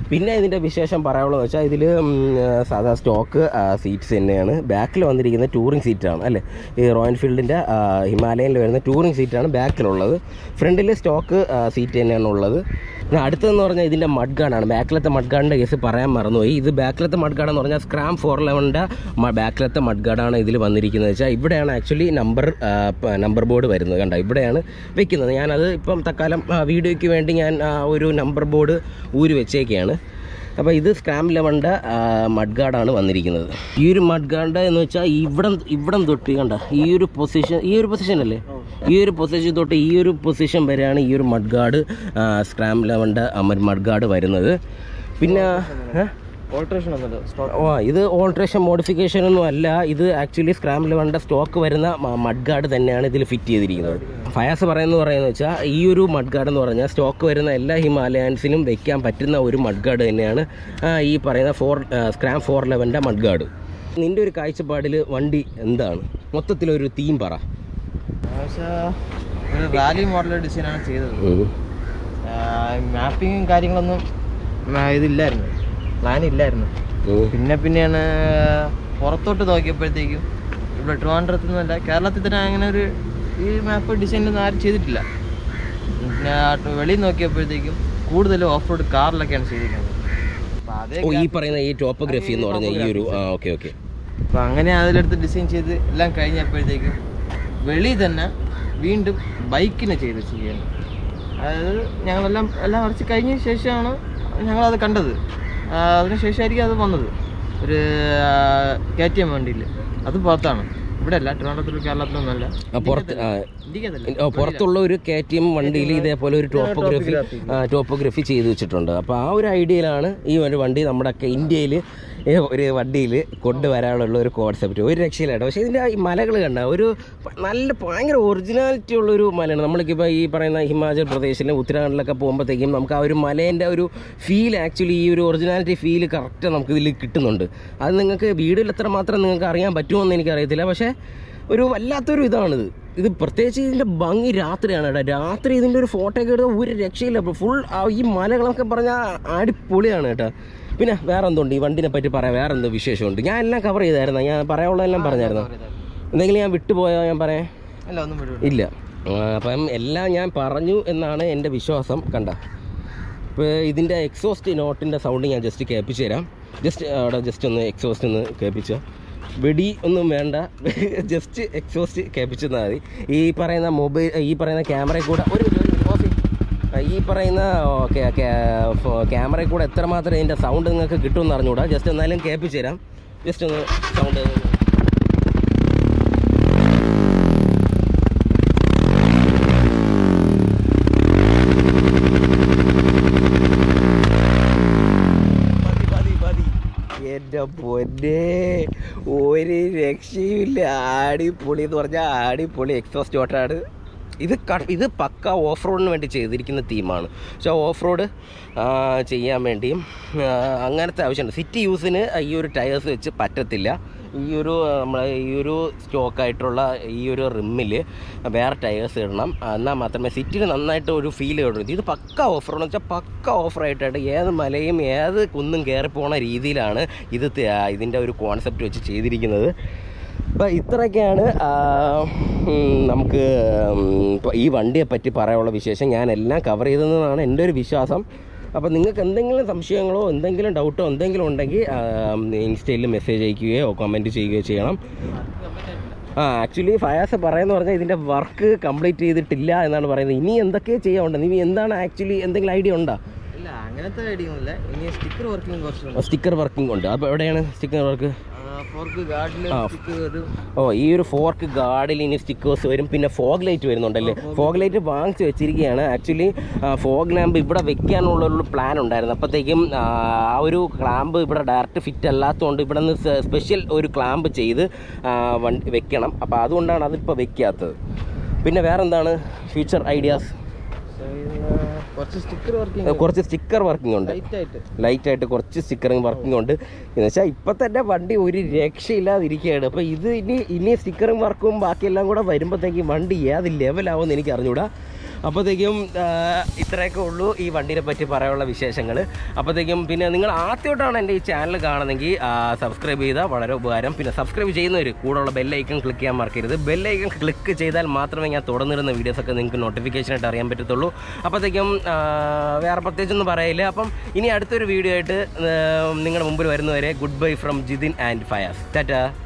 A: പിന്നെ ഇതിൻ്റെ വിശേഷം പറയാനുള്ളതെന്ന് വെച്ചാൽ ഇതിൽ സാധാ സ്റ്റോക്ക് സീറ്റ്സ് തന്നെയാണ് ബാക്കിൽ വന്നിരിക്കുന്ന ടൂറിംഗ് സീറ്റാണ് അല്ലേ ഈ റോയൽ എൻഫീൽഡിൻ്റെ ഹിമാലയനിൽ വരുന്ന ടൂറിംഗ് സീറ്റാണ് ബാക്കിലുള്ളത് ഫ്രണ്ടിൽ സ്റ്റോക്ക് സീറ്റ് തന്നെയാണ് ഉള്ളത് പിന്നെ അടുത്തതെന്ന് പറഞ്ഞാൽ ഇതിൻ്റെ മഡ് ഗാർഡാണ് ബാക്കിലത്തെ മഡ് ഗാർഡിൻ്റെ കേസ് പറയാൻ മറന്നുപോയി ഇത് ബാക്കിലത്തെ മഡ് ഗാർഡ് എന്ന് പറഞ്ഞാൽ സ്ക്രാം ഫോർ ലെവൻ്റെ ബാക്കിലത്തെ മഡ് ഗാർഡാണ് ഇതിൽ വന്നിരിക്കുന്നത് വെച്ചാൽ ഇവിടെയാണ് ആക്ച്വലി നമ്പർ നമ്പർ ബോർഡ് വരുന്നത് കണ്ടോ ഇവിടെയാണ് വെക്കുന്നത് ഞാനത് ഇപ്പം തൽക്കാലം ആ, വീഡിയോയ്ക്ക് വേണ്ടി ഞാൻ ആ, ഒരു നമ്പർ ബോർഡ് ഊരി വെച്ചേക്കാണ് അപ്പോൾ ഇത് സ്ക്രാം ലെവൻ്റെ മഡ് ഗാർഡാണ് വന്നിരിക്കുന്നത് ഈ ഒരു മഡ് ഗാർഡ് എന്ന് വെച്ചാൽ ഇവിടം ഇവിടം തൊട്ട് കണ്ട ഈ ഒരു പൊസിഷൻ ഈ ഒരു പൊസിഷൻ അല്ലേ ഈ ഒരു പൊസിഷൻ തൊട്ട് ഈ ഒരു പൊസിഷൻ വരെയാണ് ഈ ഒരു മഡ് ഗാർഡ് സ്ക്രാം ലെവൻ്റെ മഡ് ഗാർഡ് വരുന്നത് പിന്നെ ഏ?
B: ഓൾട്രേഷൻ ഒന്നുമില്ല സ്റ്റോക്ക്
A: ഓ ഇത് ഓൾട്രേഷൻ മോഡിഫിക്കേഷൻ ഒന്നും അല്ല ഇത് ആക്ച്വലി സ്ക്രാം ലെവൻ്റെ സ്റ്റോക്ക് വരുന്ന മഡ് ഗാർഡ് തന്നെയാണ് ഇതിൽ ഫിറ്റ് ചെയ്തിരിക്കുന്നത് ഫയാസ് പറയുന്നത് പറയുന്നത് വെച്ചാൽ ഈ ഒരു മഡ് ഗാർഡ് എന്ന് പറഞ്ഞാൽ സ്റ്റോക്ക് വരുന്ന എല്ലാ ഹിമാലയൻസിനും വെക്കാൻ പറ്റുന്ന ഒരു മഡ് ഗാർഡ് തന്നെയാണ് ആ, ഈ പറയുന്ന ഫോർ സ്ക്രാം ഫോർ ലെവൻ്റെ മഡ് ഗാർഡ് നിൻ്റെ ഒരു കാഴ്ചപ്പാടിൽ വണ്ടി എന്താണ് മൊത്തത്തിലൊരു തീം പറ
B: പക്ഷേ ഒരു റാലി മോഡൽ ഡിസൈനാണ് ചെയ്തത്
A: ഉം.
B: മാപ്പിങ്ങും കാര്യങ്ങളൊന്നും ആ, ഇതില്ലായിരുന്നു പ്ലാൻ ഇല്ലായിരുന്നു
A: ഉം.
B: പിന്നെ പിന്നെയാണ് പുറത്തോട്ട് നോക്കിയപ്പോഴത്തേക്കും ഇവിടെ ട്രിവാൻഡ്രത്ത് നിന്നല്ല കേരളത്തിൽ തന്നെ അങ്ങനെ ഒരു ഈ മാപ്പ് ഡിസൈനൊന്നും ആരും ചെയ്തിട്ടില്ല പിന്നെ ആ ട് വെളിയിൽ നോക്കിയപ്പോഴത്തേക്കും കൂടുതലും ഓഫ് റോഡ് കാറിലൊക്കെയാണ് ചെയ്തിരിക്കുന്നത് അപ്പോൾ അതേ
A: ഓ ഈ പറയുന്ന ഈ ടോപ്പോഗ്രഫി എന്ന് പറഞ്ഞ ഈ ഒരു ആ ഓക്കെ ഓക്കെ
B: അപ്പോൾ അങ്ങനെ അതിലെടുത്ത് ഡിസൈൻ ചെയ്ത് എല്ലാം കഴിഞ്ഞപ്പോഴത്തേക്കും വെളി തന്നെ വീണ്ടും ബൈക്കിനെ ചെയ്ത് ചെയ്യണം അതായത് ഞങ്ങളെല്ലാം എല്ലാം വരച്ച് കഴിഞ്ഞ ശേഷമാണ് ഞങ്ങളത് കണ്ടത് ആ, അതിന് ശേഷമായിരിക്കും അത് വന്നത് ഒരു കെ ടി എം വണ്ടിയിൽ അത് പുറത്താണ് ഇവിടെ അല്ല ട്രിവാൻഡ്രത്തിലും കേരളത്തിലൊന്നുമല്ല
A: പുറത്ത് ആ,
B: ഇന്ത്യക്കതല്ല
A: ഓ, പുറത്തുള്ള ഒരു കെ ടി എം വണ്ടിയിൽ ഇതേപോലെ ഒരു ടോപ്പോഗ്രഫി ടോപ്പോഗ്രഫി ചെയ്തു വെച്ചിട്ടുണ്ട് അപ്പോൾ ആ ഒരു ഐഡിയയിലാണ് ഈ ഒരു വണ്ടി നമ്മുടെ ഒക്കെ ഇന്ത്യയിൽ ഒരു വണ്ടിയിൽ കൊണ്ടുവരാനുള്ള ഒരു കോൺസെപ്റ്റ് ഒരു രക്ഷയിലായിട്ട് പക്ഷേ ഇതിൻ്റെ ഈ മലകൾ കണ്ട ഒരു പ- നല്ല ഭയങ്കര ഒറിജിനാലിറ്റി ഉള്ളൊരു മലയാണ് നമ്മൾക്കിപ്പോൾ ഈ പറയുന്ന ഹിമാചൽ പ്രദേശിലെ ഉത്തരാഖണ്ഡിലൊക്കെ പോകുമ്പോഴത്തേക്കും നമുക്ക് ആ ഒരു മലേൻ്റെ ഒരു ഫീൽ ആക്ച്വലി ഈ ഒരു ഒറിജിനാലിറ്റി ഫീൽ കറക്റ്റ് നമുക്ക് ഇതിൽ കിട്ടുന്നുണ്ട് അത് നിങ്ങൾക്ക് വീഡിയോയിൽ എത്രമാത്രം നിങ്ങൾക്ക് അറിയാൻ പറ്റുമോ എനിക്കറിയത്തില്ല പക്ഷേ ഒരു വല്ലാത്തൊരു ഇതാണിത് ഇത് പ്രത്യേകിച്ച് ഇതിൻ്റെ ഭംഗി രാത്രിയാണ് കേട്ടോ രാത്രി ഇതിൻ്റെ ഒരു ഫോട്ടോ ഒക്കെ എടുത്താൽ ഒരു രക്ഷയില്ല ഫുൾ ഈ മലകളൊക്കെ പറഞ്ഞാൽ അടിപൊളിയാണ് കേട്ടോ പിന്നെ വേറെ എന്തുണ്ട് ഈ വണ്ടിനെ പറ്റി പറയാം വേറെ എന്തോ വിശേഷമുണ്ട് ഞാൻ എല്ലാം കവർ ചെയ്തായിരുന്നു ഞാൻ പറയാനുള്ളതെല്ലാം പറഞ്ഞായിരുന്നു എന്തെങ്കിലും ഞാൻ വിട്ടുപോയോ ഞാൻ പറയാം
B: അല്ല ഒന്നും വിടൂ
A: ഇല്ല ആ, അപ്പം എല്ലാം ഞാൻ പറഞ്ഞു എന്നാണ് എൻ്റെ വിശ്വാസം കണ്ട ഇപ്പോൾ ഇതിൻ്റെ എക്സോസ്റ്റ് നോട്ടിൻ്റെ സൗണ്ട് ഞാൻ ജസ്റ്റ് കേൾപ്പിച്ച് തരാം ജസ്റ്റ് അവിടെ ജസ്റ്റ് ഒന്ന് എക്സോസ്റ്റ് ഒന്ന് കേൾപ്പിച്ച വെടി ഒന്നും വേണ്ട ജസ്റ്റ് എക്സോസ്റ്റ് കേൾപ്പിച്ചെന്നാൽ മതി ഈ പറയുന്ന മൊബൈൽ ഈ പറയുന്ന ക്യാമറയിൽ കൂടെ ഒരു minute, ഒരു minute, pause ചെയ്യ്. ആ, ഈ പറയുന്ന ക്യാമറയിൽ കൂടെ എത്രമാത്രം ഇതിൻ്റെ സൗണ്ട് നിങ്ങൾക്ക് കിട്ടുമെന്ന് അറിഞ്ഞുകൂടാ ജസ്റ്റ് എന്നാലും കേൾപ്പിച്ച് തരാം ജസ്റ്റ് ഒന്ന് സൗണ്ട് മതി മതി മതി എൻ്റെ പൊന്നെ ഒരു രക്ഷയുമില്ല ആടിപ്പൊളി എന്ന് പറഞ്ഞാൽ ആടിപ്പൊളി എക്സോസ്റ്റ് ഓട്ടാണ് ഇത് ക- ഇത് പക്ക ഓഫ് റോഡിന് വേണ്ടി ചെയ്തിരിക്കുന്ന തീമാണ് പക്ഷേ ഓഫ് റോഡ് ചെയ്യാൻ വേണ്ടിയും ആ, അങ്ങനത്തെ ആവശ്യമുണ്ട് സിറ്റി യൂസിന് ഈ ഒരു ടയേഴ്സ് വെച്ച് പറ്റത്തില്ല ഈ ഒരു നമ്മളെ ഈ ഒരു സ്റ്റോക്കായിട്ടുള്ള ഈ ഒരു റിമ്മിൽ വേറെ ടയേഴ്സ് ഇടണം എന്നാൽ മാത്രമേ സിറ്റിയിൽ നന്നായിട്ട് ഒരു ഫീൽ കിട്ടുള്ളൂ ഇത് പക്ക ഓഫർ എന്ന് വെച്ചാൽ പക്ക ഓഫറായിട്ടായിട്ട് ഏത് മലയും ഏത് കുന്നും കയറി പോണ രീതിയിലാണ് ഇത് ത- ഇതിൻ്റെ ഒരു കോൺസെപ്റ്റ് വെച്ച് ചെയ്തിരിക്കുന്നത് അപ്പോൾ ഇത്രയൊക്കെയാണ് ആ, ഉം, നമുക്ക് ഉം, ഇപ്പൊ ഈ വണ്ടിയെ പറ്റി പറയാനുള്ള വിശേഷം ഞാൻ എല്ലാം കവർ ചെയ്തതെന്നാണ് എൻ്റെ ഒരു വിശ്വാസം അപ്പോൾ നിങ്ങൾക്ക് എന്തെങ്കിലും സംശയങ്ങളോ എന്തെങ്കിലും ഡൗട്ടോ എന്തെങ്കിലും ഉണ്ടെങ്കിൽ ഇൻസ്റ്റയിൽ മെസ്സേജ് അയക്കുകയോ കമൻറ്റ് ചെയ്യുകയോ ചെയ്യണം ആ ആക്ച്വലി ഫയാസ് പറയുന്ന പറഞ്ഞാൽ ഇതിൻ്റെ വർക്ക് കംപ്ലീറ്റ് ചെയ്തിട്ടില്ല എന്നാണ് പറയുന്നത് ഇനി എന്തൊക്കെ ചെയ്യാനുണ്ട് നീ എന്താണ് ആക്ച്വലി എന്തെങ്കിലും ഐഡിയ ഉണ്ടോ
B: ഇല്ല അങ്ങനത്തെ ഐഡിയ ഒന്നുമില്ല ഇനി സ്റ്റിക്കർ വർക്കിംഗ് കുറച്ചുണ്ട്
A: സ്റ്റിക്കർ വർക്കിംഗ് ഉണ്ട് അപ്പോൾ എവിടെയാണ് സ്റ്റിക്കർ വർക്ക്
B: ഫോർക്ക് ഗാർഡിൽ
A: ആ.
B: സ്റ്റിക്കർ വരും
A: ഓ ഈ ഒരു ഫോർക്ക് ഗാർഡിൽ ഇനി സ്റ്റിക്കേഴ്സ് വരും പിന്നെ ഫോഗ് ലൈറ്റ് വരുന്നുണ്ടല്ലേ ഫോഗ് ലൈറ്റ് വാങ്ങിച്ച് വെച്ചിരിക്കുകയാണ് ആക്ച്വലി ഫോഗ് ലാമ്പ് ഇവിടെ വെക്കാനുള്ള ഒരു പ്ലാൻ ഉണ്ടായിരുന്നു അപ്പോഴത്തേക്കും ആ ആ ഒരു ക്ലാമ്പ് ഇവിടെ ഡയറക്റ്റ് ഫിറ്റ് അല്ലാത്തതുകൊണ്ട് ഇവിടെ നിന്ന് സ്പെഷ്യൽ ഒരു ക്ലാമ്പ് ചെയ്ത് ആ, വണ്ടി വെക്കണം അപ്പോൾ അതുകൊണ്ടാണ് അതിപ്പോൾ വെക്കാത്തത് പിന്നെ വേറെന്താണ് ഫ്യൂച്ചർ ഐഡിയാസ്
B: കുറച്ച് സ്റ്റിക്കർ വർക്കിംഗ്
A: കുറച്ച് സ്റ്റിക്കർ വർക്കിംഗ് ഉണ്ട്
B: ലൈറ്റ് ആയിട്ട്
A: ലൈറ്റായിട്ട് കുറച്ച് സ്റ്റിക്കറിങ് വർക്കിംഗ് ഉണ്ട് എന്ന് വെച്ചാൽ ഇപ്പം തന്നെ വണ്ടി ഒരു രക്ഷയില്ലാതിരിക്കുകയാണ് അപ്പോൾ ഇത് ഇനി ഇനി സ്റ്റിക്കറും വർക്കും ബാക്കിയെല്ലാം കൂടെ വരുമ്പോഴത്തേക്കും വണ്ടി ഏത് ലെവലാവുമെന്ന് എനിക്ക് അറിഞ്ഞൂടാ അപ്പോഴത്തേക്കും ആ, ഇത്രയൊക്കെ ഉള്ളൂ ഈ വണ്ടിനെ പറ്റി പറയാനുള്ള വിശേഷങ്ങൾ അപ്പോഴത്തേക്കും പിന്നെ നിങ്ങൾ ആദ്യമായിട്ടാണ് എൻ്റെ ഈ ചാനൽ കാണുന്നെങ്കിൽ സബ്സ്ക്രൈബ് ചെയ്താൽ വളരെ ഉപകാരം പിന്നെ സബ്സ്ക്രൈബ് ചെയ്യുന്നവർ കൂടെയുള്ള ബെല്ലൈക്കൺ ക്ലിക്ക് ചെയ്യാൻ മറക്കരുത് ബെല്ലൈക്കൺ ക്ലിക്ക് ചെയ്താൽ മാത്രമേ ഞാൻ തുടർന്നിരുന്ന വീഡിയോസൊക്കെ നിങ്ങൾക്ക് നോട്ടിഫിക്കേഷനായിട്ട് അറിയാൻ പറ്റത്തുള്ളൂ അപ്പോഴത്തേക്കും ആ, വേറെ പ്രത്യേകിച്ചൊന്നും പറയില്ല അപ്പം ഇനി അടുത്തൊരു വീഡിയോ ആയിട്ട് നിങ്ങളുടെ മുമ്പിൽ വരുന്നവരെ good bye from Jithin and Fayas Tata